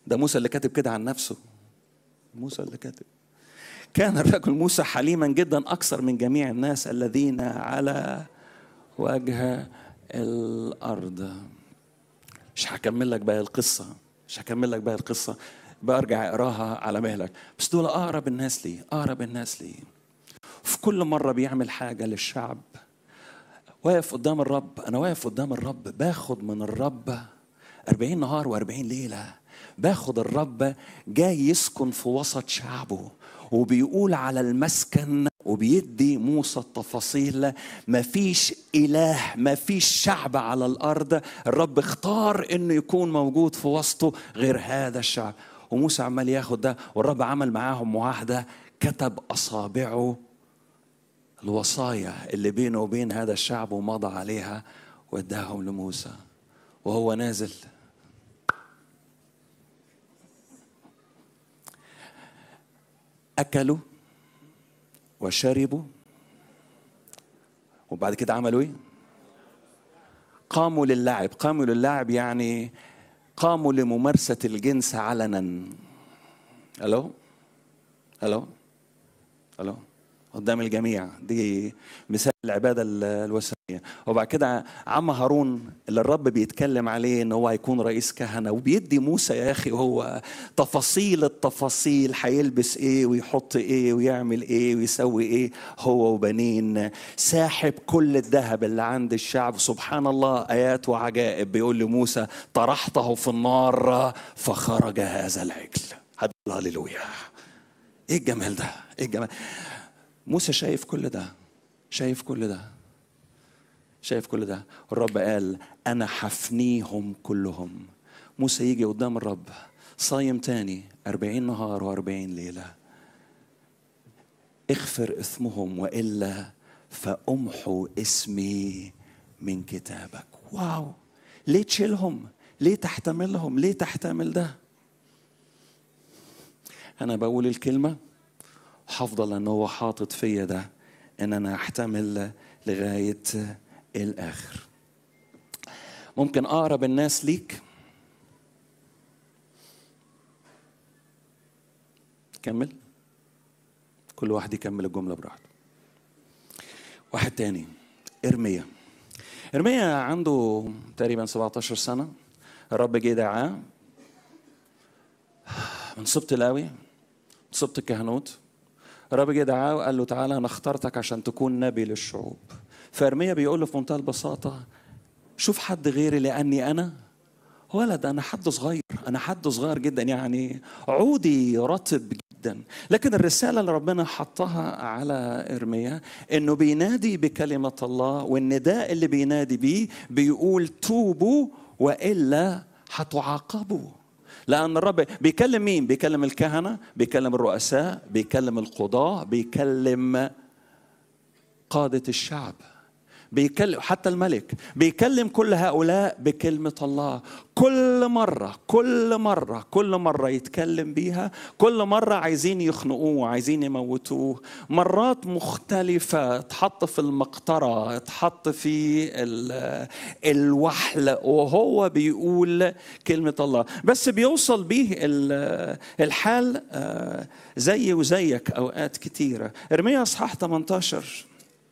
ده موسى اللي كاتب كده عن نفسه موسى اللي كاتب كان الرجل موسى حليما جدا اكثر من جميع الناس الذين على وجه الارض مش هكمل لك باقي القصه مش هكمل لك باقي القصه برجع اقراها على مهلك بس دول اقرب الناس لي اقرب الناس لي في كل مره بيعمل حاجه للشعب واقف قدام الرب انا واقف قدام الرب باخد من الرب أربعين نهار وأربعين ليلة باخد الرب جاي يسكن في وسط شعبه وبيقول على المسكن وبيدي موسى التفاصيل مفيش إله مفيش شعب على الأرض الرب اختار إنه يكون موجود في وسطه غير هذا الشعب وموسى عمال ياخد ده والرب عمل معاهم معاهدة كتب أصابعه الوصايا اللي بينه وبين هذا الشعب ومضى عليها واداهم لموسى وهو نازل أكلوا وشربوا وبعد كده عملوا إيه؟ قاموا للعب قاموا للعب يعني قاموا لممارسة الجنس علنا ألو ألو ألو قدام الجميع دي مثال العبادة الوثنية وبعد كده عم هارون اللي الرب بيتكلم عليه ان هو هيكون رئيس كهنة وبيدي موسى يا اخي هو تفاصيل التفاصيل هيلبس ايه ويحط ايه ويعمل ايه ويسوي ايه هو وبنين ساحب كل الذهب اللي عند الشعب سبحان الله ايات وعجائب بيقول لموسى طرحته في النار فخرج هذا العجل هللويا ايه الجمال ده ايه الجمال موسى شايف كل ده شايف كل ده شايف كل ده الرب قال انا حفنيهم كلهم موسى يجي قدام الرب صايم تاني أربعين نهار وأربعين ليلة اغفر إثمهم وإلا فأمحو اسمي من كتابك واو ليه تشيلهم ليه تحتملهم ليه تحتمل ده أنا بقول الكلمة هفضل ان هو حاطط فيا ده ان انا احتمل لغايه الاخر ممكن اقرب الناس ليك كمل كل واحد يكمل الجمله براحته واحد تاني ارميا ارميا عنده تقريبا 17 سنه الرب جه دعاه من سبط لاوي سبط الكهنوت الرب جه دعاه وقال له تعالى انا اخترتك عشان تكون نبي للشعوب فارميا بيقول له في منتهى البساطه شوف حد غيري لاني انا ولد انا حد صغير انا حد صغير جدا يعني عودي رطب جدا لكن الرساله اللي ربنا حطها على ارميا انه بينادي بكلمه الله والنداء اللي بينادي بيه بيقول توبوا والا هتعاقبوا لأن الرب بيكلم مين؟ بيكلم الكهنة، بيكلم الرؤساء، بيكلم القضاة، بيكلم قادة الشعب. بيكلم حتى الملك بيكلم كل هؤلاء بكلمة الله كل مرة كل مرة كل مرة يتكلم بيها كل مرة عايزين يخنقوه عايزين يموتوه مرات مختلفة اتحط في المقطرة اتحط في الوحل وهو بيقول كلمة الله بس بيوصل بيه الحال زي وزيك أوقات كتيرة ارميا أصحاح 18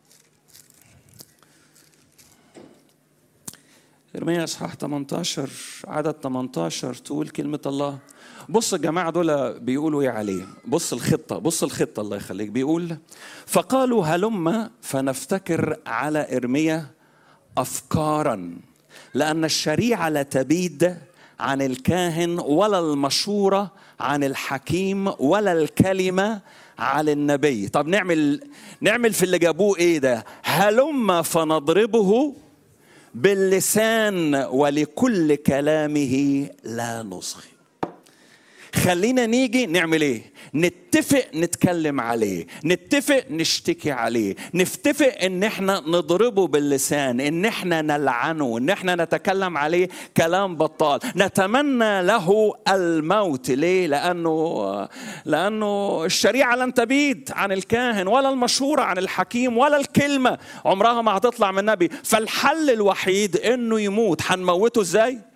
ارميا اصحاح 18 عدد 18 تقول كلمه الله بص الجماعه دول بيقولوا ايه عليه بص الخطه بص الخطه الله يخليك بيقول فقالوا هلم فنفتكر على ارميا افكارا لان الشريعه لا تبيد عن الكاهن ولا المشوره عن الحكيم ولا الكلمه على النبي طب نعمل نعمل في اللي جابوه ايه ده هلم فنضربه باللسان ولكل كلامه لا نصغي خلينا نيجي نعمل ايه نتفق نتكلم عليه نتفق نشتكي عليه نتفق ان احنا نضربه باللسان ان احنا نلعنه ان احنا نتكلم عليه كلام بطال نتمنى له الموت ليه لانه لانه الشريعه لن تبيد عن الكاهن ولا المشوره عن الحكيم ولا الكلمه عمرها ما هتطلع من النبي فالحل الوحيد انه يموت هنموته ازاي